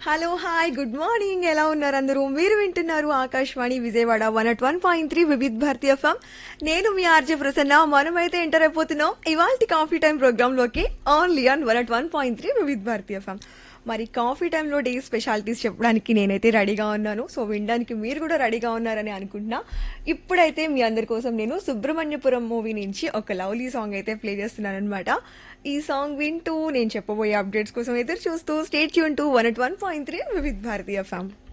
hello hi good morning ఎలా ఉన్నారు అందరూ మీరు వింటున్నారు Akashvani Vijayawada one at one point three Vividh Bharati F M నేను మీ ఆర్జే ప్రసన్న మనమైతే ఎంటర్ అయిపోతున్నాం ఇవాళ కాఫీ టైం ప్రోగ్రామ్ లోకి only on one at one point three Vividh Bharati F M మరి కాఫీ టైంలో డే స్పెషాలిటీస్ చెప్పడానికి నేనైతే రెడీగా ఉన్నాను సో వినడానికి మీరు కూడా రెడీగా ఉన్నారని అనుకుంటున్నా ఇప్పుడైతే మీ అందరి కోసం నేను సుబ్రహ్మణ్యపురం మూవీ నుంచి ఒక లవ్లీ సాంగ్ అయితే ప్లే చేస్తున్నాను అనమాట ఈ సాంగ్ వింటూ నేను చెప్పబోయే అప్డేట్స్ కోసం ఎదురు చూస్తూ stay tuned to one at one point three Vividh Bharati ఫ్యామ్